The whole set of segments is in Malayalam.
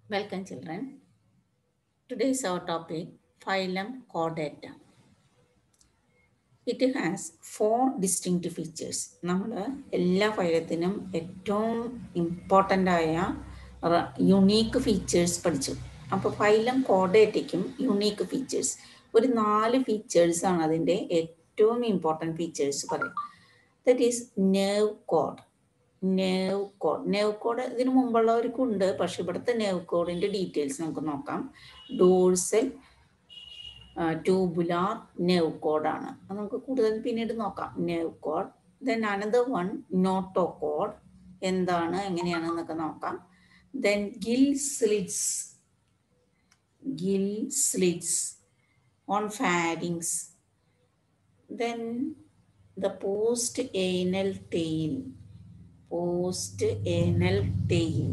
Welcome, children. Today is our topic phylum chordata. It has four distinct features. നമ്മൾ എല്ലാ ഫൈലത്തിനും ഏറ്റവും ഇമ്പോർട്ടൻ്റ് ആയ യുണീക്ക് ഫീച്ചേഴ്സ് പഠിച്ചു അപ്പോൾ ഫൈലം കോഡേറ്റയ്ക്കും യുണീക്ക് ഫീച്ചേഴ്സ് ഒരു നാല് ഫീച്ചേഴ്സ് ആണ് അതിൻ്റെ ഏറ്റവും ഇമ്പോർട്ടൻറ്റ് ഫീച്ചേഴ്സ് പറയും that is nerve cord nerve cord nerve cord ഇതിനു മുമ്പുള്ളവർക്കും ഉണ്ട് പക്ഷെ ഇവിടുത്തെ നെർവ് കോഡിന്റെ ഡീറ്റെയിൽസ് നമുക്ക് നോക്കാം ഡോഴ്സൽ ട്യൂബുലാർ നെർവ് കോഡാണ് അത് നമുക്ക് കൂടുതൽ പിന്നീട് നോക്കാം nerve cord then another one notochord എന്താണ് എങ്ങനെയാണെന്നൊക്കെ നോക്കാം then gill slits gill slits on pharynx then the post anal tail post anal tail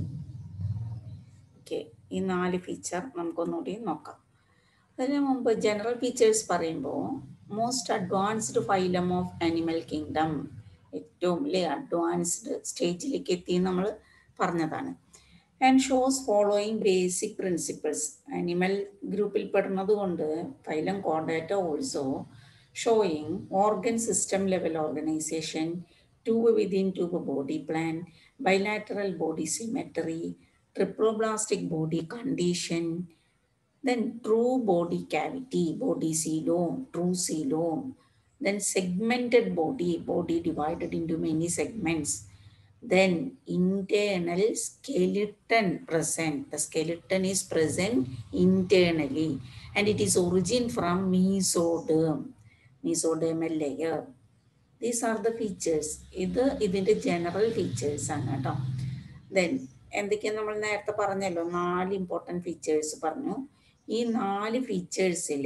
okay ഈ നാല് ഫീച്ചർ നമുക്കൊന്നുകൂടി നോക്കാം അതിന് മുമ്പ് ജനറൽ ഫീച്ചേഴ്സ് പറയുമ്പോൾ most advanced phylum of animal kingdom ഏറ്റവും അല്ലേ അഡ്വാൻസ്ഡ് സ്റ്റേജിലേക്ക് എത്തി നമ്മൾ പറഞ്ഞതാണ് and shows following basic principles animal ഗ്രൂപ്പിൽ പെടുന്നത് കൊണ്ട് ഫൈലം കോണ്ടാറ്റ also showing organ system level organisation tube within tube body plan, bilateral body symmetry, triploblastic body condition, then true body cavity, body coelom, true coelom, then segmented body, body divided into many segments, then internal skeleton present. The skeleton is present internally and it is origin from mesoderm, mesodermal layer. These are the features ഇത് ഇതിൻ്റെ ജനറൽ ഫീച്ചേഴ്സ് ആണ് കേട്ടോ ദെൻ എന്തൊക്കെയാണ് നമ്മൾ നേരത്തെ പറഞ്ഞല്ലോ നാല് ഇമ്പോർട്ടൻറ്റ് ഫീച്ചേഴ്സ് പറഞ്ഞു ഈ നാല് ഫീച്ചേഴ്സിൽ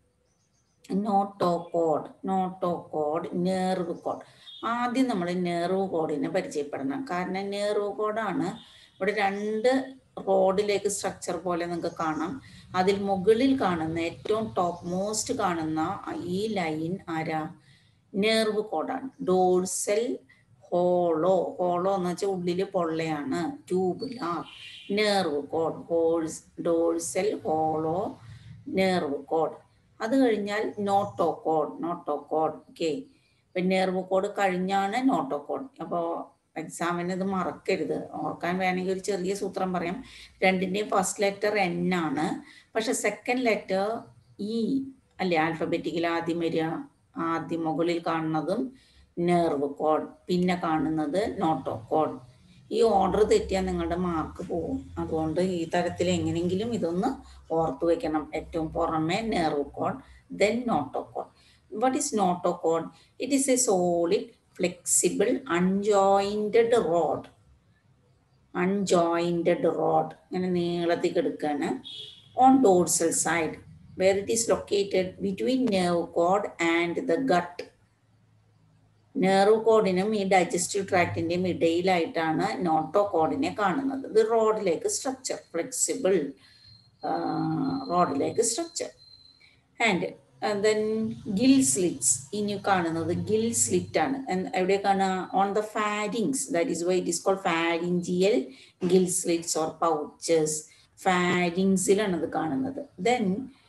notochord notochord nerve cord ആദ്യം നമ്മൾ നേർവ് കോഡിനെ പരിചയപ്പെടണം കാരണം നേർവ് കോഡാണ് ഇവിടെ രണ്ട് റോഡിലേക്ക് സ്ട്രക്ചർ പോലെ നിങ്ങൾക്ക് കാണാം അതിൽ മുകളിൽ കാണുന്ന ഏറ്റവും ടോപ്പ് മോസ്റ്റ് കാണുന്ന ഈ ലൈൻ ആരാ നെർവ് കോഡാണ് ഡോഴ്സൽ ഹോളോ ഹോളോ എന്ന് വെച്ചാൽ ഉള്ളിൽ പൊള്ളയാണ് tubular nerve cord holds dorsal hollow nerve cord അത് കഴിഞ്ഞാൽ notochord notochord okay ഇപ്പം നെർവ് കോഡ് കഴിഞ്ഞാണ് നോട്ടോ കോഡ് അപ്പോൾ എക്സാമിന് ഇത് മറക്കരുത് ഓർക്കാൻ വേണമെങ്കിൽ ഒരു ചെറിയ സൂത്രം പറയാം രണ്ടിൻ്റെയും ഫസ്റ്റ് ലെറ്റർ എൻ ആണ് പക്ഷെ സെക്കൻഡ് ലെറ്റർ ഇ അല്ലേ ആൽഫബറ്റിക്കൽ ആദ്യം വരിക ആദ്യം മുകളിൽ കാണുന്നതും നെർവ് കോഡ് പിന്നെ കാണുന്നത് നോട്ടോ കോഡ് ഈ ഓർഡർ തെറ്റിയാൽ നിങ്ങളുടെ മാർക്ക് പോകും അതുകൊണ്ട് ഈ തരത്തിൽ എങ്ങനെയെങ്കിലും ഇതൊന്ന് ഓർത്തു വെക്കണം ഏറ്റവും പുറമെ nerve cord then notochord what is notochord it is a solid flexible unjointed rod unjointed rod ഇങ്ങനെ നീളത്തിൽ കിടക്കുകയാണ് on dorsal side where it is located between nerve cord and the gut. Nerve കോഡിനും ഈ ഡൈജസ്റ്റീവ് ട്രാക്റ്റിൻ്റെയും ഇടയിലായിട്ടാണ് നോട്ടോ കോഡിനെ കാണുന്നത് ഇത് റോഡിലേക്ക് സ്ട്രക്ചർ ഫ്ലെക്സിബിൾ റോഡിലേക്ക് structure and then gill slits ഇനി കാണുന്നത് ഗിൽ സ്ലിറ്റ് ആണ് എവിടെ കാണുക on the pharynx that is why it is called pharyngeal gill slits or pouches ഫാരിങ്സിലാണ് ഇത് കാണുന്നത് ദെൻ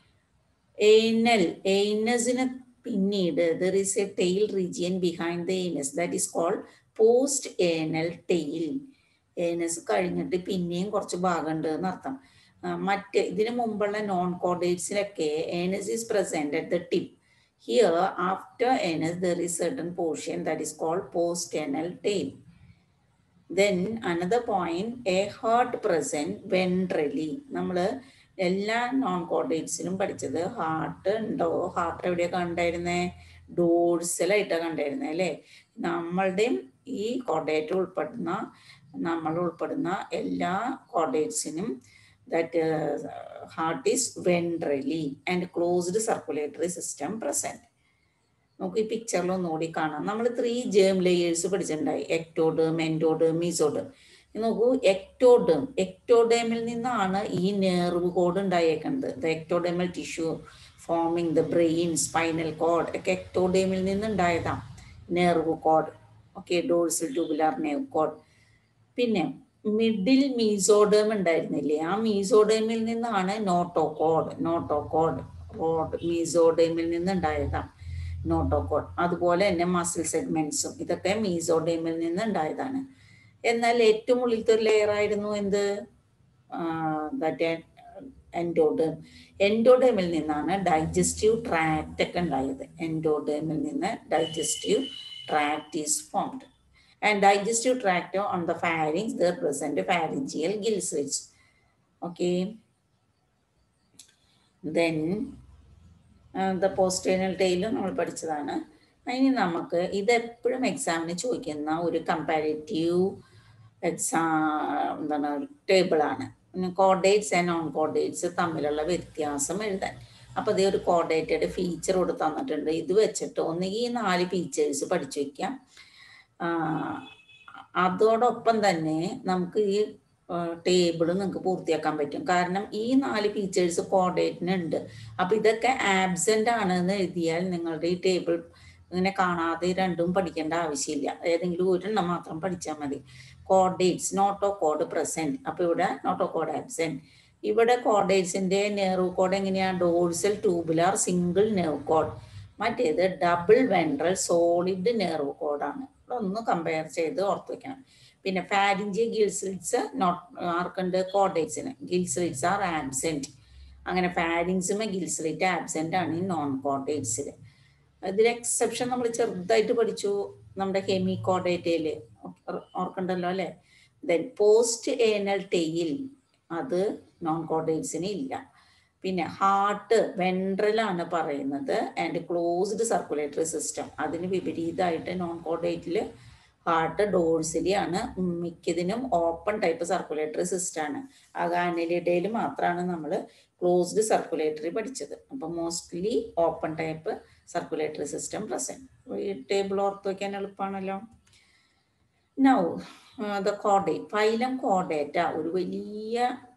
anal anusന് പിന്നീട് there is a tail region behind the anus that is called post anal tail anus കഴിഞ്ഞിട്ട് പിന്നെയും കുറച്ച് ഭാഗമുണ്ട് എന്നർത്ഥം മറ്റ് ഇതിനു മുമ്പുള്ള നോൺ കോഡേറ്റ്സിലൊക്കെ anus is present at the tip here after anus there is certain portion that is called post anal tail then another point a heart present ventrally നമ്മൾ എല്ലാ നോൺ കോർഡേറ്റ്സിലും പഠിച്ചത് ഹാർട്ട് ഉണ്ടോ ഹാർട്ട് എവിടെയാണ് കണ്ടായിരുന്നേ ഡോഴ്സലായിട്ടാണ് കണ്ടായിരുന്നത് അല്ലേ നമ്മളുടെയും ഈ കോർഡേറ്റ് ഉൾപ്പെടുന്ന നമ്മൾ ഉൾപ്പെടുന്ന എല്ലാ കോർഡേറ്റ്സിനും that heart is ventrally and closed circulatory system present നമുക്ക് ഈ പിക്ചറിൽ ഒന്നുകൂടി കാണാം നമ്മൾ ത്രീ ജേം ലെയേഴ്സ് പഠിച്ചിട്ടുണ്ടായി എക്ടോഡേം എൻഡോഡേം മീസോഡേം നോക്കൂ എക്ടോഡേം എക്ടോഡേമിൽ നിന്നാണ് ഈ നെർവ് കോഡ് ഉണ്ടായേക്കുന്നത് the ectodermal tissue forming the brain spinal cord ഒക്കെ എക്ടോഡേമിൽ നിന്നുണ്ടായതാണ് nerve cord okay dorsal tubular nerve cord പിന്നെ മിഡിൽ മീസോഡേം ഉണ്ടായിരുന്നില്ലേ ആ മീസോഡേമിൽ നിന്നാണ് നോട്ടോകോഡ് നോട്ടോകോഡ് റോഡ് മീസോഡേമിൽ നിന്ന് ഉണ്ടായതാണ് നോട്ടോകോഡ് അതുപോലെ തന്നെ മസിൽ സെഗ്മെന്റ്സും ഇതൊക്കെ മീസോഡേമിൽ നിന്ന് ഉണ്ടായതാണ് എന്നാൽ ഏറ്റവും ഉള്ളിലത്തെ ഒരു ലെയർ ആയിരുന്നു എന്ത് എൻഡോഡേം എൻഡോഡേമിൽ നിന്നാണ് ഡൈജസ്റ്റീവ് ട്രാക്റ്റ് ഒക്കെ ഉണ്ടായത് എൻഡോഡേമിൽ നിന്ന് digestive tract is formed and digestive tract on the pharynx, there present pharyngeal gill slits. Okay. Then uh, the posterior tail നമ്മൾ പഠിച്ചതാണ് ഇനി നമുക്ക് ഇത് എപ്പോഴും എക്സാമിന് ചോദിക്കുന്ന ഒരു കമ്പാരിറ്റീവ് എക്സാം എന്താണ് ടേബിളാണ് കോർഡേറ്റ്സ് ആൻഡ് നോൺ കോർഡേറ്റ്സ് തമ്മിലുള്ള വ്യത്യാസം എഴുതാൻ അപ്പോൾ അതേ ഒരു കോർഡേറ്റഡ് ഫീച്ചർ ഇവിടെ തന്നിട്ടുണ്ട് ഇത് വെച്ചിട്ട് ഒന്നുകിൽ ഈ നാല് ഫീച്ചേഴ്സ് പഠിച്ചു വയ്ക്കാം അതോടൊപ്പം തന്നെ നമുക്ക് ഈ ടേബിൾ നിങ്ങൾക്ക് പൂർത്തിയാക്കാൻ പറ്റും കാരണം ഈ നാല് ഫീച്ചേഴ്സ് കോർഡിനേറ്റിന് ഉണ്ട് അപ്പൊ ഇതൊക്കെ ആബ്സെന്റ് ആണെന്ന് എഴുതിയാൽ നിങ്ങളുടെ ഈ ടേബിൾ ഇങ്ങനെ കാണാതെ രണ്ടും പഠിക്കേണ്ട ആവശ്യമില്ല ഏതെങ്കിലും ഒരെണ്ണം മാത്രം പഠിച്ചാൽ മതി കോർഡേറ്റ്സ് നോട്ടോ കോഡ് പ്രസന്റ് അപ്പൊ ഇവിടെ നോട്ടോ കോഡ് ആബ്സെന്റ് ഇവിടെ കോർഡേറ്റ്സിന്റെ നെർവ് കോഡ് എങ്ങനെയാ dorsal tubular single nerve cord മറ്റേത് ഡബിൾ വെൻട്രൽ സോളിഡ് നെർവ് കോഡാണ് ഒന്ന് കമ്പയർ ചെയ്ത് ഓർത്ത് വെക്കണം പിന്നെ ഫാരിഞ്ചി ഗിൽസ്ലിറ്റ്സ് നോട്ട് ആർക്കുണ്ട് കോഡേറ്റ്സിന് ഗിൽസ്ലിറ്റ്സ് ആർ ആബ്സെന്റ് അങ്ങനെ ഫാരിങ്സുമേ ഗിൽസ്ലിറ്റ് ആബ്സെന്റ് ആണ് ഈ നോൺ കോഡേറ്റ്സിൽ ഇതിൽ എക്സെപ്ഷൻ നമ്മൾ ചെറുതായിട്ട് പഠിച്ചു നമ്മുടെ ഹെമി കോഡേറ്റയില് ഓർക്കണ്ടല്ലോ അല്ലെ ദെൻ പോസ്റ്റ് ഏനൽ ടെയിൽ അത് നോൺ കോഡേറ്റ്സിന് ഇല്ല പിന്നെ ഹാർട്ട് വെൻട്രലാണ് പറയുന്നത് ആൻഡ് ക്ലോസ്ഡ് സർക്കുലേറ്ററി സിസ്റ്റം അതിന് വിപരീതമായിട്ട് നോൺ കോഡേറ്റിൽ ഹാർട്ട് ഡോഴ്സിലി ആണ് മിക്കതിനും ഓപ്പൺ ടൈപ്പ് സർക്കുലേറ്ററി സിസ്റ്റം ആണ് അഗാനലിഡയിൽ മാത്രമാണ് നമ്മൾ ക്ലോസ്ഡ് സർക്കുലേറ്ററി പഠിച്ചത് അപ്പൊ mostly open type circulatory system present ഈ ടേബിൾ ഓർത്ത് വയ്ക്കാൻ എളുപ്പമാണല്ലോ നൗ ദ കോഡേറ്റ് ഫൈലം കോഡേറ്റ ഒരു വലിയ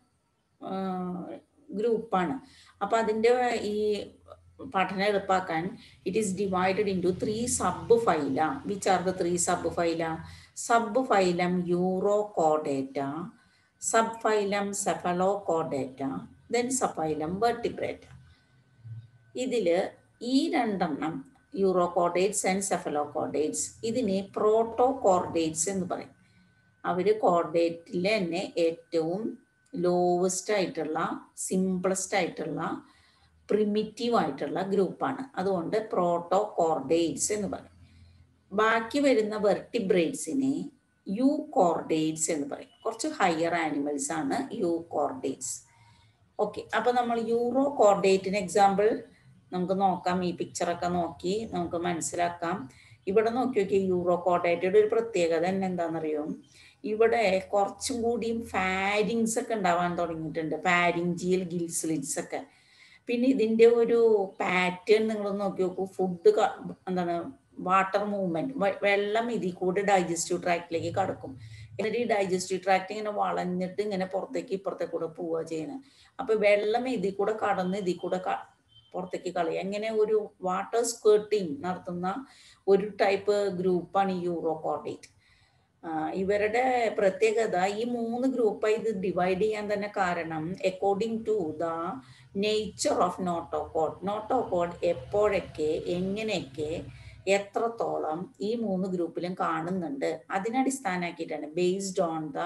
ഗ്രൂപ്പാണ് അപ്പൊ അതിന്റെ ഈ പഠനം എളുപ്പാക്കാൻ it is divided into three sub ഫൈല which are the three sub ഫൈല sub phylum euro കോഡേറ്റ sub phylum cephalo കോഡേറ്റ then subphylum vertebrata ഇതില് ഈ രണ്ടെണ്ണം euro chordates and cephalochordates ഇതിനെ പ്രോട്ടോ കോർഡേറ്റ്സ് എന്ന് പറയും അവര് കോർഡേറ്റിലെ തന്നെ ഏറ്റവും ലോവസ്റ്റ് ആയിട്ടുള്ള സിംപ്ലസ്റ്റ് ആയിട്ടുള്ള പ്രിമിറ്റീവ് ആയിട്ടുള്ള ഗ്രൂപ്പാണ് അതുകൊണ്ട് പ്രോട്ടോ കോർഡേറ്റ്സ് എന്ന് പറയും ബാക്കി വരുന്ന വെർട്ടിബ്രേറ്റ്സിനെ യു കോർഡേറ്റ്സ് എന്ന് പറയും കുറച്ച് ഹയർ ആനിമൽസ് ആണ് യു കോർഡേറ്റ്സ് ഓക്കെ അപ്പൊ നമ്മൾ യൂറോ കോർഡേറ്റിന് എക്സാമ്പിൾ നമുക്ക് നോക്കാം ഈ പിക്ചറൊക്കെ നോക്കി നമുക്ക് മനസ്സിലാക്കാം ഇവിടെ നോക്കി നോക്കി യൂറോ കോർഡേറ്റയുടെ ഒരു പ്രത്യേകത തന്നെ എന്താണെന്നറിയോ ഇവിടെ കുറച്ചും കൂടിയും ഫാരിങ്സ് ഒക്കെ ഉണ്ടാവാൻ തുടങ്ങിയിട്ടുണ്ട് ഫാരിഞ്ചിയൽ ഗിൽസ്ലിറ്റ്സ് ഒക്കെ പിന്നെ ഇതിന്റെ ഒരു പാറ്റേൺ നിങ്ങൾ നോക്കി നോക്കൂ ഫുഡ് എന്താണ് വാട്ടർ മൂവ്മെന്റ് വെള്ളം ഇതിൽ കൂടെ ഡൈജസ്റ്റീവ് ട്രാക്റ്റിലേക്ക് കടക്കും എന്നിട്ട് ഈ ഡൈജസ്റ്റീവ് ട്രാക്ട് ഇങ്ങനെ വളഞ്ഞിട്ട് ഇങ്ങനെ പുറത്തേക്ക് ഇപ്പുറത്തേക്ക് കൂടെ പോവുക ചെയ്യുന്നത് അപ്പൊ വെള്ളം ഇതിൽ കൂടെ കടന്ന് ഇതിൽ കൂടെ പുറത്തേക്ക് കളയുക അങ്ങനെ ഒരു വാട്ടർ സ്കേർട്ടിങ് നടത്തുന്ന ഒരു ടൈപ്പ് ഗ്രൂപ്പാണ് ഈ യൂറോ കോർഡേറ്റ് ഇവരുടെ പ്രത്യേകത ഈ മൂന്ന് ഗ്രൂപ്പായി ഇത് ഡിവൈഡ് ചെയ്യാൻ തന്നെ കാരണം according to the nature of notochord notochord എപ്പോഴൊക്കെ എങ്ങനെയൊക്കെ എത്രത്തോളം ഈ മൂന്ന് ഗ്രൂപ്പിലും കാണുന്നുണ്ട് അതിനടിസ്ഥാനാക്കിയിട്ടാണ് based on the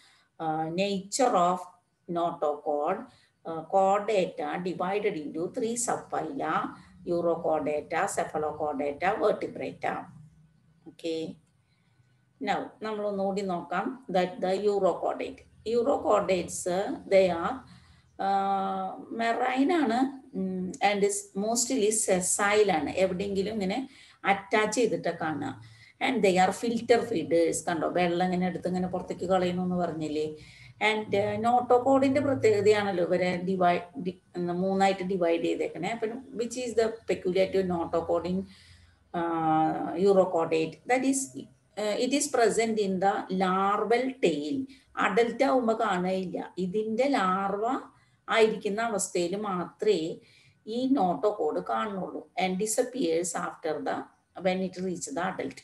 nature of notochord കോഡേറ്റ divided into three subphyla urochordata cephalochordata vertebrata okay now നമ്മൾ ഒന്നുകൂടി നോക്കാം that the urochordate urochordates they are marine ആണ് ആൻഡ് മോസ്റ്റ്ലി സെസൈൽ ആണ് എവിടെയെങ്കിലും ഇങ്ങനെ അറ്റാച്ച് ചെയ്തിട്ട് കാണുക and they are filter feeders കണ്ടോ വെള്ളം ഇങ്ങനെ എടുത്ത് ഇങ്ങനെ പുറത്തേക്ക് കളയുന്നു എന്ന് പറഞ്ഞില്ലേ ആൻഡ് നോട്ടോകോഡിന്റെ പ്രത്യേകതയാണല്ലോ ഇവരെ ഡിവൈഡ് മൂന്നായിട്ട് ഡിവൈഡ് ചെയ്തേക്കണേ അപ്പം which is the speculative notochord in urochordate that is it is present in the larval tail adult ആവുമ്പോൾ കാണുകയില്ല ഇതിന്റെ ലാർവ ആയിരിക്കുന്ന അവസ്ഥയിൽ മാത്രമേ ഈ നോട്ടോ കോഡ് കാണുന്നുള്ളൂ and disappears after the when it reach the adult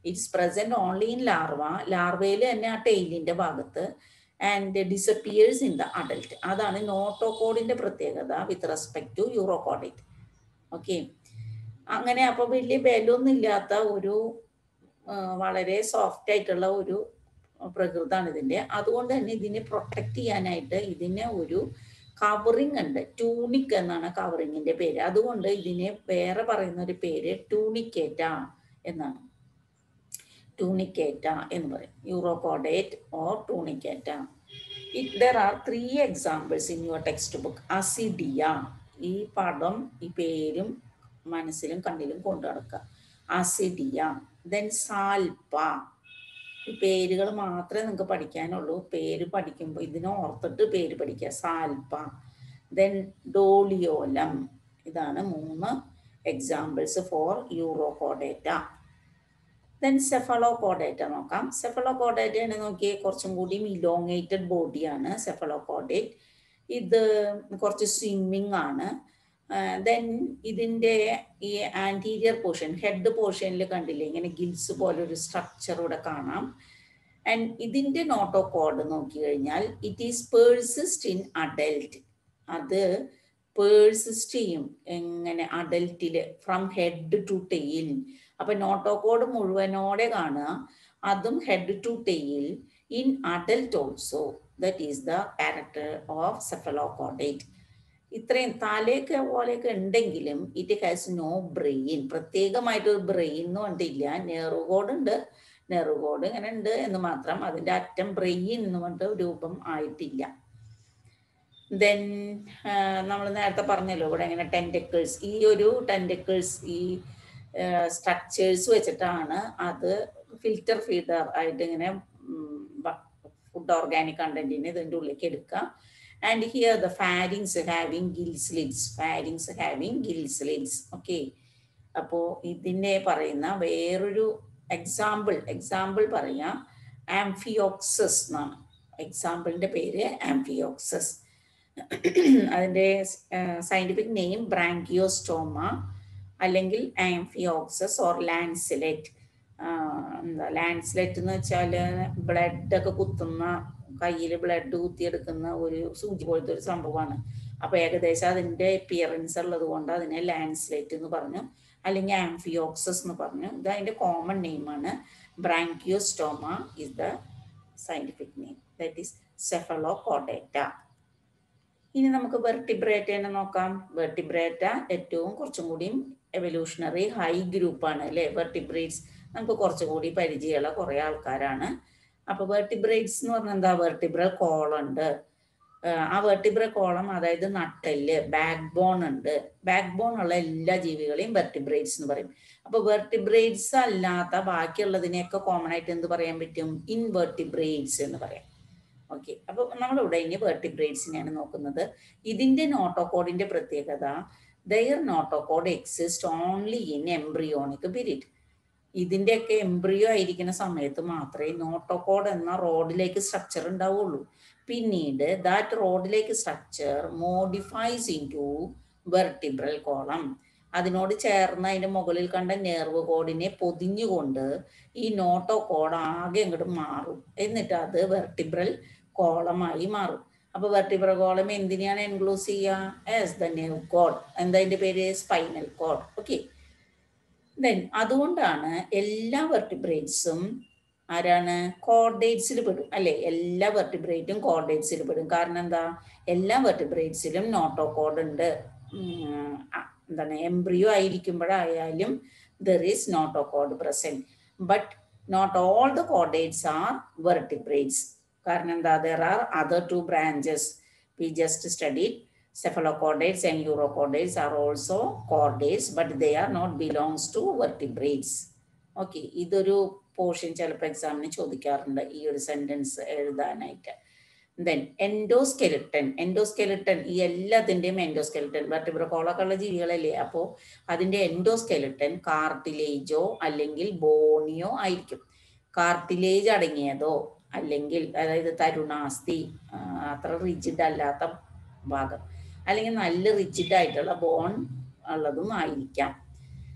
it's present only in larva ലാർവയിൽ തന്നെ ആ ടെയിലിന്റെ ഭാഗത്ത് and disappears in the adult അതാണ് നോട്ടോകോഡിന്റെ പ്രത്യേകത with respect to urochordate okay അങ്ങനെ അപ്പോൾ വലിയ ബലമൊന്നും ഇല്ലാത്ത ഒരു ആ, വളരെ സോഫ്റ്റ് ആയിട്ടുള്ള ഒരു പ്രകൃതമാണ് ഇതിന്റെ അതുകൊണ്ട് തന്നെ ഇതിനെ പ്രൊട്ടക്ട് ചെയ്യാനായിട്ട് ഇതിന് ഒരു കവറിങ് ഉണ്ട് ട്യൂണിക് എന്നാണ് കവറിങ്ങിന്റെ പേര് അതുകൊണ്ട് ഇതിനെ വേറെ പറയുന്ന ഒരു പേര് ട്യൂണിക്കേറ്റ എന്നാണ് ട്യൂണിക്കേറ്റ എന്ന് പറയും urochordate or Tunicata there are three examples in your textbook Ascidia ഈ പദം ഈ പേരും മനസ്സിലും കണ്ണിലും കൊണ്ടു നടക്കുക അസിഡിയ ദെൻ സാൽപ്പ ഈ പേരുകൾ മാത്രമേ നിങ്ങൾക്ക് പഠിക്കാനുള്ളൂ പേര് പഠിക്കുമ്പോൾ ഇതിനെ ഓർത്തിട്ട് പേര് പഠിക്കുക സാൽപ്പ ദെൻ ഡോളിയോലം ഇതാണ് മൂന്ന് examples for Urochordata then Cephalochordata നോക്കാം സെഫലോകോഡേറ്റയാണ് നോക്കിയേ കുറച്ചും കൂടി ഇലോങ്ങേറ്റഡ് ബോഡിയാണ് സെഫലോകോഡേറ്റ് ഇത് കുറച്ച് സ്വിമ്മിങ് ആണ് ദെൻ ഇതിന്റെ ഈ ആന്റീരിയർ പോർഷൻ ഹെഡ് പോർഷനിൽ കണ്ടില്ലേ ഇങ്ങനെ ഗിൽസ് പോലെ ഒരു സ്ട്രക്ചർ ഇവിടെ കാണാം ആൻഡ് ഇതിന്റെ നോട്ടോകോഡ് നോക്കി കഴിഞ്ഞാൽ it is persist in adult അത് പേഴ്സിസ്റ്റ് ചെയ്യും എങ്ങനെ അഡൽട്ടില് ഫ്രം ഹെഡ് ടു ടെയിൽ അപ്പൊ നോട്ടോകോഡ് മുഴുവനോടെ കാണുക അതും head to tail in adult also that is the character of cephalochordate ഇത്രയും തലയൊക്കെ പോലെയൊക്കെ ഉണ്ടെങ്കിലും ഇറ്റ് ഹാസ് നോ ബ്രെയിൻ പ്രത്യേകമായിട്ട് ഒരു ബ്രെയിൻ എന്ന് പറഞ്ഞിട്ടില്ല നെറുകോഡ് ഉണ്ട് നെറുകോഡ് ഇങ്ങനെ ഉണ്ട് എന്ന് മാത്രം അതിന്റെ അറ്റം ബ്രെയിൻ എന്ന് പറഞ്ഞിട്ട് രൂപം ആയിട്ടില്ല ദെൻ നമ്മൾ നേരത്തെ പറഞ്ഞല്ലോ ഇവിടെ ഇങ്ങനെ ടെൻറ്റക്കിൾസ് ഈ ഒരു ടെൻറ്റക്കിൾസ് ഈ സ്ട്രക്ചേഴ്സ് വെച്ചിട്ടാണ് അത് ഫിൽറ്റർ ഫീഡർ ആയിട്ട് ഇങ്ങനെ ഫുഡ് ഓർഗാനിക് കണ്ടന്റിനെ ഇതിൻ്റെ ഉള്ളിലേക്ക് എടുക്കുക and here the pharynx having gill slits pharynx having gill slits okay അപ്പോൾ ഇതിനെ പറയുന്ന വേറൊരു എക്സാമ്പിൾ എക്സാമ്പിൾ പറയാം ആംഫിയോക്സസ് എന്നാണ് എക്സാമ്പിളിന്റെ പേര് ആംഫിയോക്സസ് അതിന്റെ സയന്റിഫിക് നെയിം ബ്രാങ്കിയോസ്റ്റോമ അല്ലെങ്കിൽ ആംഫിയോക്സസ് ഓർ ലാൻസിലെറ്റ് എന്താ ലാൻസ്ലെറ്റ് എന്ന് വെച്ചാൽ ബ്ലഡ് ഒക്കെ കുത്തുന്ന കയ്യിൽ ബ്ലഡ് കുത്തിയെടുക്കുന്ന ഒരു സൂചി പോലത്തെ ഒരു സംഭവമാണ് അപ്പൊ ഏകദേശം അതിന്റെ അപ്പിയറൻസ് ഉള്ളത് കൊണ്ട് അതിനെ ലാൻസ്ലെറ്റ് എന്ന് പറഞ്ഞു അല്ലെങ്കിൽ ആംഫിയോക്സസ് എന്ന് പറഞ്ഞു ഇത് അതിന്റെ കോമൺ നെയിമാണ് Branchiostoma is the scientific name that is Cephalochordata ഇനി നമുക്ക് വെർട്ടിബ്രേറ്റേനെ നോക്കാം വെർട്ടിബ്രേറ്റ ഏറ്റവും കുറച്ചും കൂടിയും എവല്യൂഷണറി ഹൈ ഗ്രൂപ്പാണ് അല്ലേ വെർട്ടിബ്രേറ്റ്സ് നമുക്ക് കുറച്ചുകൂടി പരിചയമുള്ള കുറേ ആൾക്കാരാണ് അപ്പൊ വെർട്ടിബ്രേറ്റ്സ് എന്ന് പറഞ്ഞാൽ എന്താ വെർട്ടിബ്രൽ കോളം ഉണ്ട് ആ വെർട്ടിബ്രൽ കോളം അതായത് നട്ടെല്ല് ബാക്ക് ബോൺ ഉണ്ട് ബാക്ക് ബോൺ ഉള്ള എല്ലാ ജീവികളെയും വെർട്ടിബ്രേറ്റ്സ് എന്ന് പറയും അപ്പൊ വെർട്ടിബ്രേറ്റ്സ് അല്ലാത്ത ബാക്കിയുള്ളതിനെയൊക്കെ കോമൺ ആയിട്ട് എന്ത് പറയാൻ പറ്റും ഇൻവെർട്ടിബ്രേറ്റ്സ് എന്ന് പറയാം ഓക്കെ അപ്പൊ നമ്മളിവിടെ ഇനി വെർട്ടിബ്രേറ്റ്സിനെയാണ് നോക്കുന്നത് ഇതിന്റെ നോട്ടോകോഡിന്റെ പ്രത്യേകത there notochord exist only in embryonic period ഇതിന്റെയൊക്കെ എംബ്രിയോ ആയിരിക്കുന്ന സമയത്ത് മാത്രമേ നോട്ടോകോഡ് എന്ന റോഡിലേക്ക് സ്ട്രക്ചർ ഉണ്ടാവുള്ളൂ പിന്നീട് ദാറ്റ് റോഡിലേക്ക് structure modifies into vertebral column അതിനോട് ചേർന്ന് അതിന്റെ മുകളിൽ കണ്ട നെർവ് കോഡിനെ പൊതിഞ്ഞുകൊണ്ട് ഈ നോട്ടോ കോഡ് ആകെ അങ്ങോട്ട് മാറും എന്നിട്ട് അത് വെർട്ടിബ്രൽ കോളമായി മാറും അപ്പൊ വെർട്ടിബ്രൽ കോളം എന്തിനാണ് എൻക്ലൂസ് ചെയ്യുക ആസ് ദ നെർവ് കോഡ് എന്താ അതിന്റെ പേര് സ്പൈനൽ കോഡ് ഓക്കെ ദെൻ അതുകൊണ്ടാണ് എല്ലാ വെർട്ടിബ്രേറ്റ്സും ആരാണ് കോർഡേറ്റ്സിൽ പെടും അല്ലെ എല്ലാ വെർട്ടിബ്രേറ്റും കോർഡേറ്റ്സിൽ പെടും കാരണം എന്താ എല്ലാ വെർട്ടിബ്രേറ്റ്സിലും നോട്ടോ കോഡ് ഉണ്ട് എന്താണ് എംബ്രിയോ ആയിരിക്കുമ്പോഴായാലും there is notochord present but not all the chordates are vertebrates കാരണം എന്താ there are other two branches we just studied cephalochordates and urochordates are also chordates but they are not belongs to vertebrates okay ഇതൊരു പോർഷൻ ചിലപ്പോൾ എക്സാമിന് ചോദിക്കാറുണ്ട് ഈ ഒരു സെന്റൻസ് എഴുതാനായിട്ട് ദെൻ എൻഡോസ്കെലിട്ടൻ എൻഡോസ്കെലിട്ടൻ ഈ എല്ലാത്തിൻ്റെയും എൻഡോസ്കെലിട്ടൻ വെർട്ടിബ്രക്കോളൊക്കെ ഉള്ള ജീവികളല്ലേ അപ്പോൾ അതിൻ്റെ എൻഡോസ്കെലിട്ടൻ കാർട്ടിലേജോ അല്ലെങ്കിൽ ബോണിയോ ആയിരിക്കും കാർട്ടിലേജ് അടങ്ങിയതോ അല്ലെങ്കിൽ അതായത് തരുണാസ്തി അത്ര റിജിഡ് അല്ലാത്ത ഭാഗം അല്ലെങ്കിൽ നല്ല റിജിഡ് ആയിട്ടുള്ള ബോൺ ഉള്ളതും ആയിരിക്കാം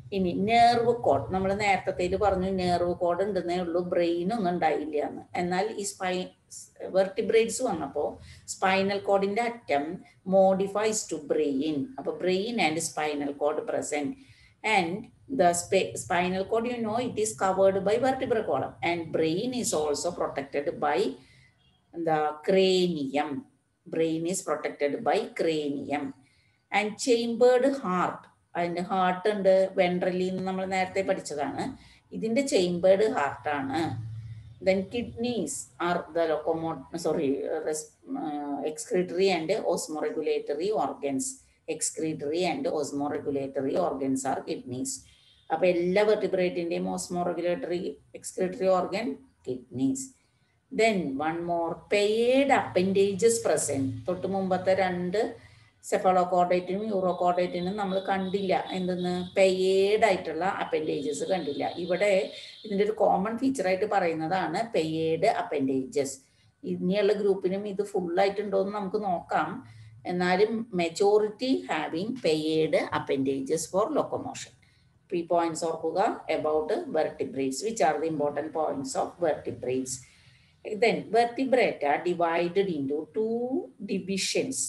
ഇനി നേർവ് കോഡ് നമ്മൾ നേരത്തെ പറഞ്ഞു നേർവ് കോഡ് ഉണ്ടെന്നേ ഉള്ളൂ ബ്രെയിൻ ഒന്നും ഉണ്ടായില്ല എന്ന് എന്നാൽ ഈ സ്പൈ വെർട്ടിബ്രേറ്റ്സ് വന്നപ്പോൾ സ്പൈനൽ കോഡിന്റെ അറ്റം മോഡിഫൈസ് ടു ബ്രെയിൻ അപ്പൊ brain and spinal cord present and the sp- spinal cord you know it is covered by vertebral column and brain is also protected by the cranium brain is protected by cranium and chambered heart അതിന്റെ ഹാർട്ട് ഉണ്ട് വെൻട്രലിൽ നിന്ന് നമ്മൾ നേരത്തെ പഠിച്ചതാണ് ഇതിന്റെ ചേംബേർഡ് ഹാർട്ടാണ് ദെൻ കിഡ്നീസ് ആർ ദ ലൊക്കോമോ sorry excretory and osmoregulatory organs excretory and osmoregulatory organs are kidneys അപ്പൊ എല്ലാ വെർട്ടിബ്രേറ്റിന്റെയും osmoregulatory excretory organ kidneys then one more paired appendages present തൊട്ട് മുമ്പത്തെ രണ്ട് സെഫലോകോർഡേറ്റിനും യൂറോകോർഡേറ്റിനും നമ്മൾ കണ്ടില്ല എന്തെന്ന് പെയ്ഡ് ആയിട്ടുള്ള അപ്പൻഡേജസ് കണ്ടില്ല ഇവിടെ ഇതിന്റെ ഒരു കോമൺ ഫീച്ചറായിട്ട് പറയുന്നതാണ് പെയ്ഡ് അപ്പൻഡേജസ് ഇനിയുള്ള ഗ്രൂപ്പിനും ഇത് ഫുൾ ആയിട്ടുണ്ടോ എന്ന് നമുക്ക് നോക്കാം എന്നാലും majority having paired appendages for locomotion ഈ പോയിന്റ്സ് ഓർക്കുക about vertebrates which are the important points of vertebrates then vertebrata divided into two divisions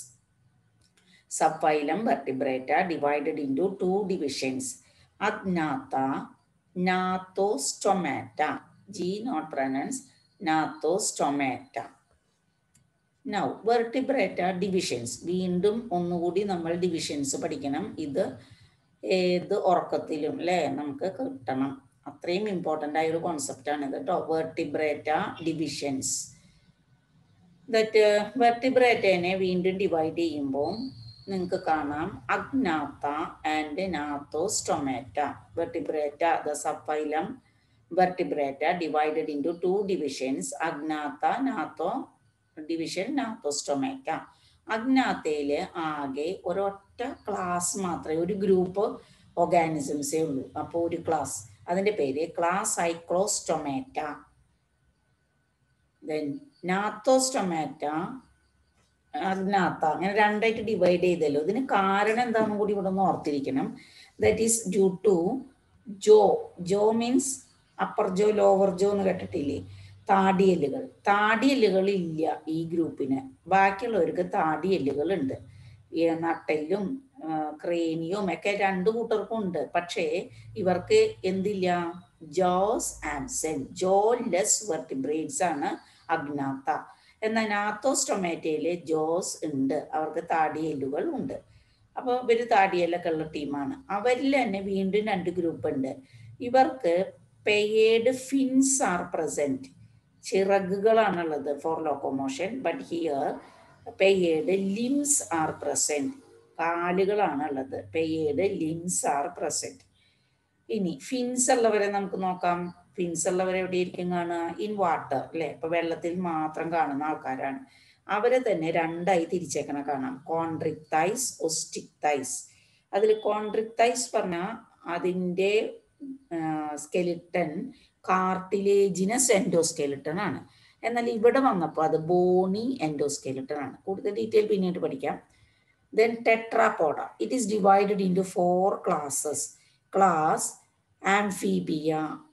subphylum vertebrata divided into two divisions agnatha gnathostomata g not pronounced gnathostomata now vertebrata divisions വീണ്ടും ഒന്നുകൂടി നമ്മൾ ഡിവിഷൻസ് പഠിക്കണം ഇത് ഏത് ഉറക്കത്തിലും അല്ലേ നമുക്ക് കിട്ടണം അത്രയും ഇമ്പോർട്ടൻ്റ് ആയ ഒരു കോൺസെപ്റ്റ് ആണ് ഇത് കേട്ടോ വെർട്ടിബ്രേറ്റ ഡിവിഷൻസ് ദറ്റ് വെർട്ടിബ്രേറ്റനെ വീണ്ടും ഡിവൈഡ് ചെയ്യുമ്പോൾ നിങ്ങൾക്ക് കാണാം Agnatha and Gnathostomata Vertebrata the subphylum Vertebrata divided into two divisions Agnatha നാത്തോ ഡിവിഷൻ നാത്തോസ്റ്റൊമാറ്റ അഗ്നാത്തയിൽ ആകെ ഒരൊറ്റ ക്ലാസ് മാത്രമേ ഒരു ഗ്രൂപ്പ് ഓർഗാനിസംസേ ഉള്ളൂ അപ്പോൾ ഒരു ക്ലാസ് അതിന്റെ പേര് class Cyclostomata then Gnathostomata Agnatha അങ്ങനെ രണ്ടായിട്ട് ഡിവൈഡ് ചെയ്തല്ലോ ഇതിന് കാരണം എന്താണെന്നും കൂടി ഇവിടെ ഒന്ന് ഓർത്തിരിക്കണം that is due to jaw jaw means upper jaw lower jaw എന്ന് കേട്ടിട്ടില്ലേ താടിയല്ലുകൾ താടിയല്ലുകൾ ഇല്ല ഈ ഗ്രൂപ്പിന് ബാക്കിയുള്ളവർക്ക് താടിയല്ലുകൾ ഉണ്ട് ഈ നട്ടെല്ലും ക്രേനിയും ഒക്കെ രണ്ടു കൂട്ടർക്കും ഉണ്ട് പക്ഷേ ഇവർക്ക് എന്തില്ല jaws absent jawless vertebrates ആണ് അഗ്നാത്ത എന്നാൽ നാത്തോസ്റ്റൊമാറ്റയില് ജോസ് ഉണ്ട് അവർക്ക് താടിയെല്ലുകൾ ഉണ്ട് അപ്പോൾ ഇവര് താടിയെല്ലൊക്കെ ഉള്ള ടീമാണ് അവരിൽ തന്നെ വീണ്ടും രണ്ട് ഗ്രൂപ്പ് ഉണ്ട് ഇവർക്ക് പെയേഡ് ഫിൻസ് ആർ പ്രസന്റ് ചിറകുകളാണുള്ളത് for locomotion but here paired limbs are present കാലുകളാണ് ഉള്ളത് പെയേഡ് ലിംസ് ആർ പ്രസന്റ് ഇനി ഫിൻസ് ഉള്ളവരെ നമുക്ക് നോക്കാം ഫിൻസ് ഉള്ളവരെ എവിടെയിരിക്കും കാണുക ഇൻ വാട്ടർ അല്ലെ ഇപ്പൊ വെള്ളത്തിൽ മാത്രം കാണുന്ന ആൾക്കാരാണ് അവരെ തന്നെ രണ്ടായി തിരിച്ചേക്കണ കാണാം കോൺട്രിക് തൈസ് ഒസ്റ്റിക് തൈസ് അതിൽ കോൺട്രിക് തൈസ് പറഞ്ഞാൽ അതിൻ്റെ സ്കെലിട്ടൺ കാർട്ടിലേജിനസ് എൻഡോസ്കെലിട്ടൺ ആണ് എന്നാൽ ഇവിടെ വന്നപ്പോൾ അത് ബോണി എൻഡോസ്കെലിട്ടൺ ആണ് കൂടുതൽ ഡീറ്റെയിൽ പിന്നീട് പഠിക്കാം then Tetrapoda it is divided into four classes class Amphibia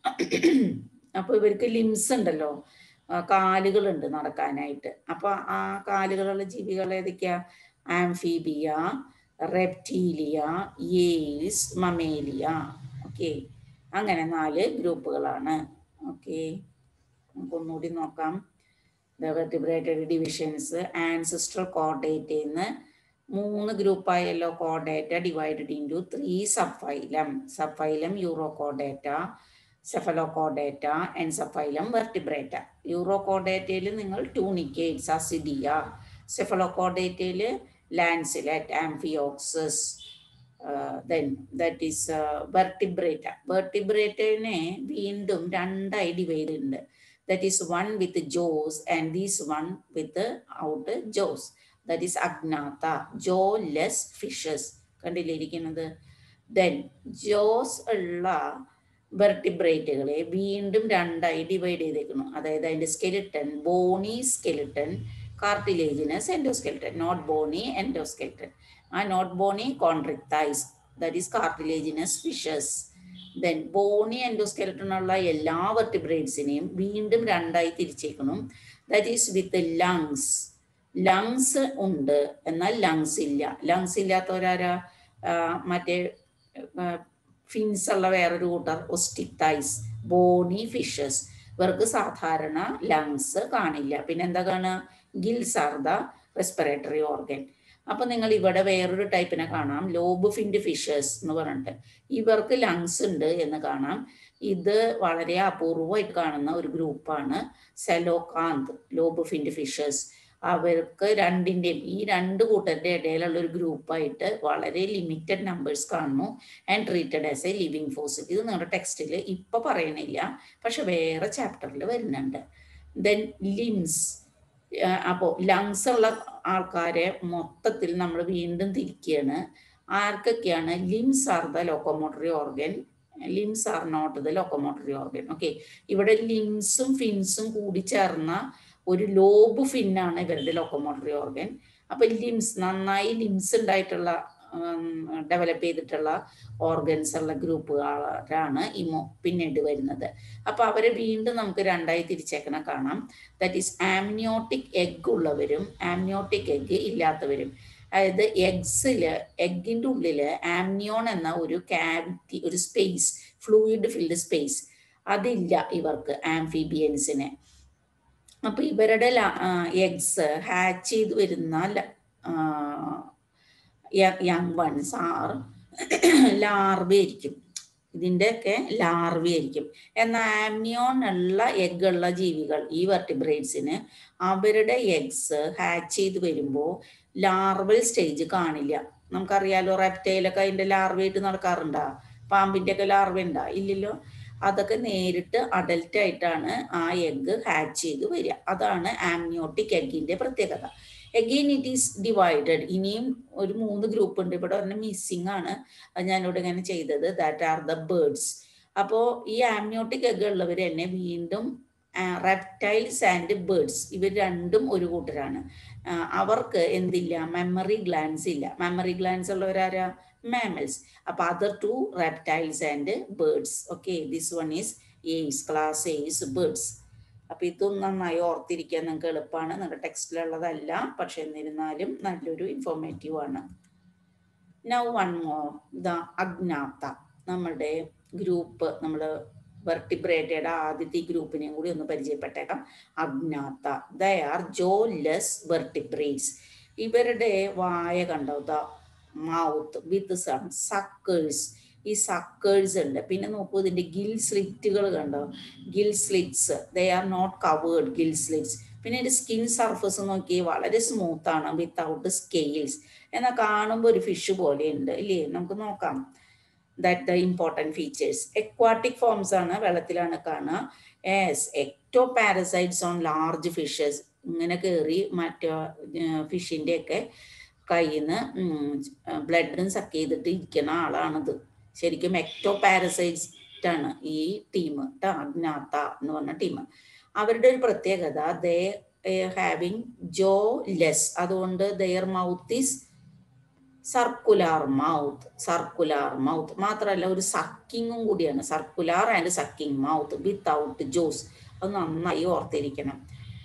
അപ്പോൾ ഇവർക്ക് ലിംസ് ഉണ്ടല്ലോ കാലുകളുണ്ട് നടക്കാനായിട്ട് അപ്പോൾ ആ കാലുകളുള്ള ജീവികൾ ഏതൊക്കെയാ Amphibia Reptilia Aves Mammalia okay അങ്ങനെ നാല് ഗ്രൂപ്പുകളാണ് ഓക്കെ നമുക്കൊന്നുകൂടി നോക്കാം വെർട്ടിബ്രേറ്റഡ് ഡിവിഷൻസ് ആൻസിസ്ട്രൽ കോർഡേറ്റിൽ നിന്ന് മൂന്ന് ഗ്രൂപ്പായല്ലോ Chordata divided into three subphylum subphylum Urochordata Cephalochordata and subphylum Vertebrata യൂറോകോഡേറ്റയിൽ നിങ്ങൾ ടൂണിക്കേറ്റ്സ് അസിഡിയ സെഫലോകോഡേറ്റയിൽ lancelet Amphioxus then that is Vertebrata വെർട്ടിബ്രേറ്റനെ വീണ്ടും രണ്ടായി ഡിവൈഡ് ഉണ്ട് that is one with jaws and these one without jaws that is Agnatha jawless fishes കണ്ടില്ലിരിക്കുന്നത് ദെൻ ജോസ് ഉള്ള വെർട്ടിബ്രേറ്റുകളെ വീണ്ടും രണ്ടായി ഡിവൈഡ് ചെയ്തേക്കുന്നു അതായത് അതിന്റെ skeleton bony skeleton cartilaginous endoskeleton not bony endoskeleton ആ not Boney Chondrichthyes that is cartilaginous fishes then bony endoskeleton ഉള്ള എല്ലാ വെർട്ടിബ്രേറ്റ്സിനെയും വീണ്ടും രണ്ടായി തിരിച്ചേക്കണം that is with lungs lungs ഉണ്ട് എന്നാൽ ലങ്സ് ഇല്ല ലങ്സ് ഇല്ലാത്തവരാരാ ആ, മറ്റേ ഫിൻസ് ഉള്ള വേറൊരു കൂട്ടർ ഒസ്റ്റിത്തൈസ് ബോണി ഫിഷസ് ഇവർക്ക് സാധാരണ ലങ്സ് കാണില്ല പിന്നെ എന്താ കാണുക gills are the respiratory organ അപ്പൊ നിങ്ങൾ ഇവിടെ വേറൊരു ടൈപ്പിനെ കാണാം ലോബ് ഫിൻഡ് ഫിഷസ് എന്ന് പറഞ്ഞിട്ട് ഇവർക്ക് ലങ്സ് ഉണ്ട് എന്ന് കാണാം ഇത് വളരെ അപൂർവമായിട്ട് കാണുന്ന ഒരു ഗ്രൂപ്പാണ് സെലോകാന്ത് ലോബ് ഫിൻഡ് ഫിഷസ് അവർക്ക് രണ്ടിൻ്റെയും ഈ രണ്ട് കൂട്ടരുടെ ഇടയിലുള്ള ഒരു ഗ്രൂപ്പായിട്ട് വളരെ ലിമിറ്റഡ് നമ്പേഴ്സ് കാണുന്നു and treated as a living fossil ഇത് നിങ്ങളുടെ ടെക്സ്റ്റിൽ ഇപ്പൊ പറയണില്ല പക്ഷെ വേറെ ചാപ്റ്ററിൽ വരുന്നുണ്ട് ദെൻ ലിംസ് അപ്പോൾ ലങ്സ് ഉള്ള ആൾക്കാരെ മൊത്തത്തിൽ നമ്മൾ വീണ്ടും തിരിക്കുകയാണ് ആർക്കൊക്കെയാണ് limbs are the locomotory organ limbs are not the locomotory organ okay ഇവിടെ ലിംസും ഫിൻസും കൂടി ചേർന്ന ഒരു ലോബ് ഫിന്നാണ് ഇവരുടെ ലോക്കോമോട്ടറി ഓർഗൻ അപ്പൊ ലിംസ് നന്നായി ലിംസ് ഉണ്ടായിട്ടുള്ള ഡെവലപ്പ് ചെയ്തിട്ടുള്ള ഓർഗൻസ് ഉള്ള ഗ്രൂപ്പുകാരാണ് ഈ മൊ- പിന്നീട് വരുന്നത് അപ്പൊ അവരെ വീണ്ടും നമുക്ക് രണ്ടായി തിരിച്ചേക്കണ കാണാം ദാറ്റ് ഈസ് ആംനിയോട്ടിക് എഗ് ഉള്ളവരും ആംനിയോട്ടിക് എഗ് ഇല്ലാത്തവരും അതായത് എഗ്സില് എഗിന്റെ ഉള്ളില് ആംനിയോൺ എന്ന ഒരു ക്യാവിറ്റി ഒരു സ്പേസ് ഫ്ലൂയിഡ് ഫിൽഡ് സ്പേസ് അതില്ല ഇവർക്ക് ആംഫിബിയൻസിന് അപ്പൊ ഇവരുടെ എഗ്സ് ഹാച്ച് ചെയ്ത് വരുന്ന യങ് വൺസ് ആർ ലാർവി ആയിരിക്കും ഇതിൻ്റെയൊക്കെ ലാർവി ആയിരിക്കും എന്നാൽ ആംനിയോൺ ഉള്ള എഗ് ഉള്ള ജീവികൾ ഈ വെർട്ടിബ്രേറ്റ്സിന് അവരുടെ എഗ്സ് ഹാച്ച് ചെയ്ത് വരുമ്പോൾ ലാർവൽ സ്റ്റേജ് കാണില്ല നമുക്കറിയാലോ റെപ്റ്റൈലൊക്കെ അതിന്റെ ലാർവയായിട്ട് നടക്കാറുണ്ടാ പാമ്പിന്റെ ഒക്കെ ലാർവ ഉണ്ടാ ഇല്ലല്ലോ അതൊക്കെ നേരിട്ട് അഡൽട്ട് ആയിട്ടാണ് ആ എഗ്ഗ് ഹാച്ച് ചെയ്ത് വരിക അതാണ് ആംനിയോട്ടിക് എഗ്ഗിന്റെ പ്രത്യേകത എഗെയിൻ ഇറ്റ് ഈസ് ഡിവൈഡഡ് ഇനിയും ഒരു മൂന്ന് ഗ്രൂപ്പ് ഉണ്ട് ഇവിടെ ഒരെണ്ണം മിസ്സിംഗ് ആണ് അത് ഞാനിവിടെ ഇങ്ങനെ ചെയ്തത് ദാറ്റ് ആർ ദ ബേർഡ്സ് അപ്പോൾ ഈ ആംനിയോട്ടിക് എഗ് ഉള്ളവർ തന്നെ വീണ്ടും റെപ്റ്റൈൽസ് ആൻഡ് ബേർഡ്സ് ഇവർ രണ്ടും ഒരു കൂട്ടരാണ് ആ, അവർക്ക് എന്തില്ല മെമ്മറി ഗ്ലാൻസ് ഇല്ല മെമ്മറി ഗ്ലാൻസ് ഉള്ളവരാരാ മാമൽസ് അപ്പൊ other two reptiles and birds okay this one is Aves class Aves birds അപ്പൊ ഇതും നന്നായി ഓർത്തിരിക്കാൻ നിങ്ങൾക്ക് എളുപ്പമാണ് നിങ്ങളുടെ ടെക്സ്റ്റിലുള്ളതല്ല പക്ഷെ എന്നിരുന്നാലും നല്ലൊരു ഇൻഫോർമേറ്റീവ് ആണ് now one more the Agnatha നമ്മുടെ ഗ്രൂപ്പ് നമ്മൾ വെർട്ടിബ്രേറ്റയുടെ ആദ്യത്തെ ഗ്രൂപ്പിനെയും കൂടി ഒന്ന് പരിചയപ്പെട്ടേക്കാം Agnatha they are jawless vertebrates ഇവരുടെ വായ കണ്ടോ the mouth with some suckers ഈ സക്കേഴ്സ് ഉണ്ട് പിന്നെ നോക്കൂ ഇതിന്റെ ഗിൽ സ്ലിറ്റുകൾ കണ്ടോ gill slits they are not covered gill slits പിന്നെ ഇതിന്റെ സ്കിൻ സർഫസ് നോക്കി വളരെ സ്മൂത്ത് ആണ് വിത്തൗട്ട് സ്കെയിൽസ് എന്നാൽ കാണുമ്പോൾ ഒരു ഫിഷ് പോലെ ഉണ്ട് ഇല്ലേ നമുക്ക് നോക്കാം that the important features aquatic forms ആണ് വെള്ളത്തിലാണ് കാണുക as ectoparasites on large fishes ഇങ്ങനെ കയറി മറ്റേ ഫിഷിൻ്റെ ഒക്കെ കയ്യിൽ നിന്ന് ബ്ലഡും സക്ക് ചെയ്തിട്ട് ഇരിക്കുന്ന ആളാണിത് ശരിക്കും എക്ടോ പാരസൈറ്റ് ആണ് ഈ ടീം അജ്ഞാത്ത എന്ന് പറഞ്ഞ ടീം അവരുടെ ഒരു പ്രത്യേകത ദേ ഹാവിങ് ജോ ലെസ് അതുകൊണ്ട് their mouth is circular mouth circular mouth മാത്രമല്ല ഒരു സക്കിങ്ങും കൂടിയാണ് circular and sucking mouth without jaws അത് നന്നായി ഓർത്തിരിക്കണം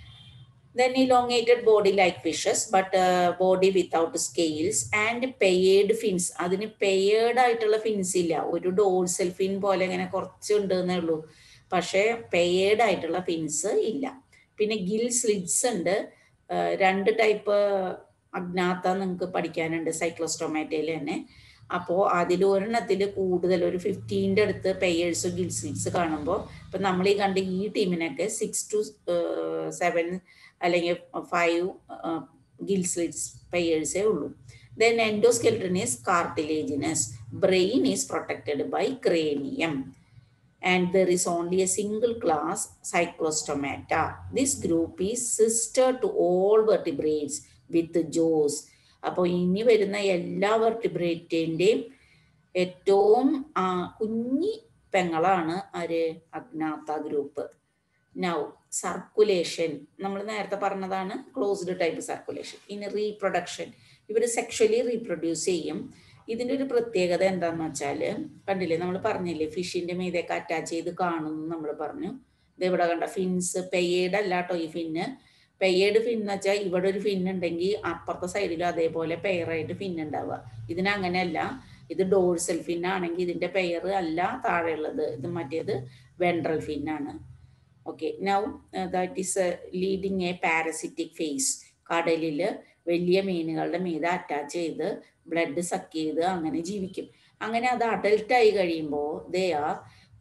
then elongated body like fishes but uh, body without scales and paired fins അതിന് പെയേർഡ് ആയിട്ടുള്ള ഫിൻസ് ഇല്ല ഒരു ഡോൾസൽ ഫിൻ പോലെ ഇങ്ങനെ കുറച്ചുണ്ട് എന്നേ ഉള്ളൂ പക്ഷേ പെയേർഡ് ആയിട്ടുള്ള ഫിൻസ് ഇല്ല പിന്നെ ഗിൽ സ്ലിറ്റ്സ് ഉണ്ട് ആ, രണ്ട് ടൈപ്പ് അജ്ഞാത്ത നിങ്ങൾക്ക് പഠിക്കാനുണ്ട് സൈക്ലോസ്റ്റോമാറ്റയിൽ തന്നെ അപ്പോൾ അതിൽ ഒരെണ്ണത്തിൽ കൂടുതൽ ഒരു ഫിഫ്റ്റീൻ്റെ അടുത്ത് പെയേഴ്സ് ഗിൽ സ്ലിറ്റ്സ് കാണുമ്പോൾ ഇപ്പം നമ്മൾ ഈ കണ്ട ഈ ടീമിനൊക്കെ സിക്സ് ടു സെവൻ അല്ലെങ്കിൽ ഫൈവ് ഗിൽ സ്ലിറ്റ്സ് പെയേഴ്സേ ഉള്ളൂ then endoskeleton is cartilaginous brain is protected by cranium and there is only a single class cyclostomata. This group is sister to all vertebrates with jaws. അപ്പോൾ ഇനി വരുന്ന എല്ലാ വെർട്ടിബ്രേറ്റിൻ്റെയും ഏറ്റവും ആ, കുഞ്ഞി പെങ്ങളാണ് ആര് അജ്ഞാത ഗ്രൂപ്പ് നൗ സർക്കുലേഷൻ നമ്മൾ നേരത്തെ പറഞ്ഞതാണ് ക്ലോസ്ഡ് ടൈപ്പ് സർക്കുലേഷൻ ഇനി റീപ്രൊഡക്ഷൻ ഇവർ സെക്ഷലി റീപ്രൊഡ്യൂസ് ചെയ്യും ഇതിൻ്റെ ഒരു പ്രത്യേകത എന്താന്ന് വെച്ചാൽ കണ്ടില്ലേ നമ്മൾ പറഞ്ഞില്ലേ ഫിഷിന്റെ മീതേക്ക് അറ്റാച്ച് ചെയ്ത് കാണുന്നു നമ്മൾ പറഞ്ഞു ഇത് ഇവിടെ കണ്ട ഫിൻസ് പെയ്യേഡ് അല്ല കേട്ടോ ഈ ഫിന്ന് പെയ്യേഡ് ഫിൻ എന്ന് വെച്ചാൽ ഇവിടെ ഒരു ഫിൻ ഉണ്ടെങ്കിൽ അപ്പുറത്തെ സൈഡിലും അതേപോലെ പെയറായിട്ട് ഫിൻ ഉണ്ടാവുക ഇതിന് അങ്ങനെയല്ല ഇത് ഡോഴ്സൽ ഫിൻ ആണെങ്കിൽ ഇതിന്റെ പെയർ അല്ല താഴെയുള്ളത് ഇത് മറ്റേത് വെൻട്രൽ ഫിൻ ആണ് okay now that is leading a parasitic phase കടലിൽ വലിയ മീനുകളുടെ മീതെ അറ്റാച്ച് ചെയ്ത് ബ്ലഡ് സക്ക് ചെയ്ത് അങ്ങനെ ജീവിക്കും അങ്ങനെ അത് അഡൽട്ട് ആയി കഴിയുമ്പോൾ ദേ ആർ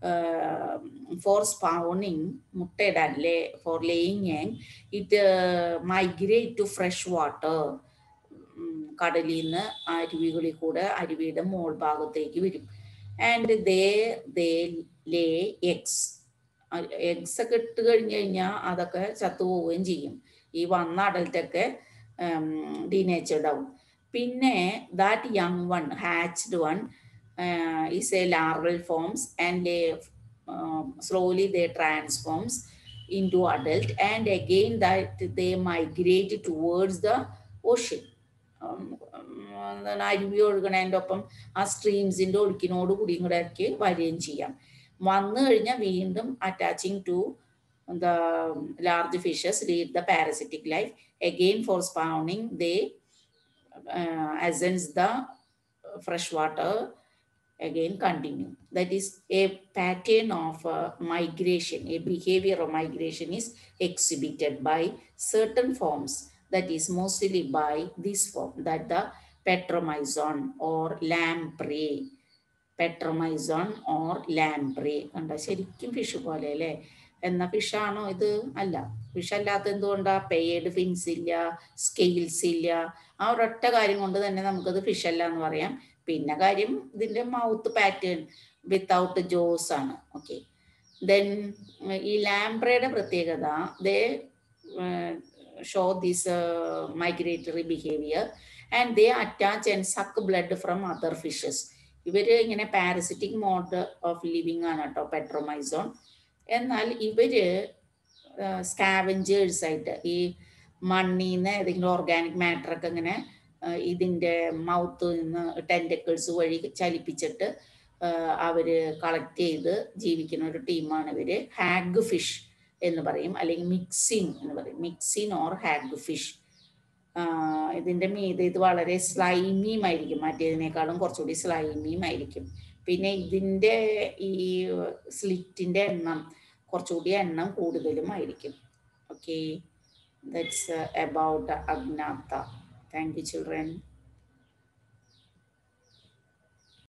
ഫോർ സ്പൗണിങ് മുട്ടയിടാൻ lay for laying and it migrate to fresh water കടലിൽ നിന്ന് അരുവികളിൽ കൂടെ അരുവിയുടെ മോൾ ഭാഗത്തേക്ക് വരും and they they lay eggs eggs ഒക്കെ ഇട്ട് കഴിഞ്ഞ് കഴിഞ്ഞാൽ അതൊക്കെ ചത്തുപോവുകയും ചെയ്യും ഈ വന്ന അഡൽട്ടൊക്കെ ഡീനേച്ചർഡ് ആവും പിന്നെ that young one hatched one is a larval forms and slowly they transforms into adult and again that they migrate towards the ocean എന്താണ് അരുവി ഒഴുകണതിൻ്റെ ഒപ്പം ആ സ്ട്രീംസിൻ്റെ ഒഴുക്കിനോട് കൂടിയും കൂടെ ഒക്കെ വരികയും ചെയ്യാം വന്നു കഴിഞ്ഞാൽ വീണ്ടും attaching to the large fishes lead the parasitic life. Again, for spawning, they uh, ascends the fresh water. Again, continue. That is a pattern of uh, migration. A behavior of migration is exhibited by certain forms. That is mostly by this form, that the petromyzon or lamprey. Petromyzon or lamprey കണ്ട ശരിക്കും ഫിഷ് പോലെ അല്ലേ എന്ന ഫിഷാണോ ഇത് അല്ല ഫിഷ് അല്ലാത്ത എന്തുകൊണ്ടാ പെയ്ഡ് ഫിൻസ് ഇല്ല സ്കെയിൽസ് ഇല്ല ആ ഒരൊറ്റ കാര്യം കൊണ്ട് തന്നെ നമുക്കത് ഫിഷ് അല്ല എന്ന് പറയാം പിന്നെ കാര്യം ഇതിന്റെ മൗത്ത് പാറ്റേൺ വിത്തൗട്ട് ജോസ് ആണ് ഓക്കെ ദെൻ ഈ ലാംബ്രയുടെ പ്രത്യേകത they show this migratory behaviour and they attach and suck blood from other fishes ഇവര് ഇങ്ങനെ പാരസിറ്റിക് മോഡ് ഓഫ് ലിവിങ് ആണ് കേട്ടോ പെട്രോമൈസോൺ എന്നാൽ ഇവര് സ്കാവഞ്ചേഴ്സ് ആയിട്ട് ഈ മണ്ണിൽ നിന്ന് ഏതെങ്കിലും ഓർഗാനിക് മാറ്റർ ഒക്കെ ഇങ്ങനെ ഇതിന്റെ മൗത്ത് നിന്ന് ടെൻറ്റക്കിൾസ് വഴി ചലിപ്പിച്ചിട്ട് അവര് കളക്ട് ചെയ്ത് ജീവിക്കുന്ന ഒരു ടീമാണ് ഇവര് ഹാഗ് ഫിഷ് എന്ന് പറയും അല്ലെങ്കിൽ മിക്സിൻ എന്ന് പറയും മിക്സിൻ ഓർ ഹാഗ് ഫിഷ് ഇതിന്റെ മീതെ ഇത് വളരെ സ്ലൈമിയും ആയിരിക്കും മറ്റേതിനേക്കാളും കുറച്ചുകൂടി സ്ലൈമിയും ആയിരിക്കും പിന്നെ ഇതിന്റെ ഈ സ്ലിറ്റിന്റെ എണ്ണം കുറച്ചുകൂടി എണ്ണം കൂടുതലും ആയിരിക്കും okay that's about Agnatha thank you children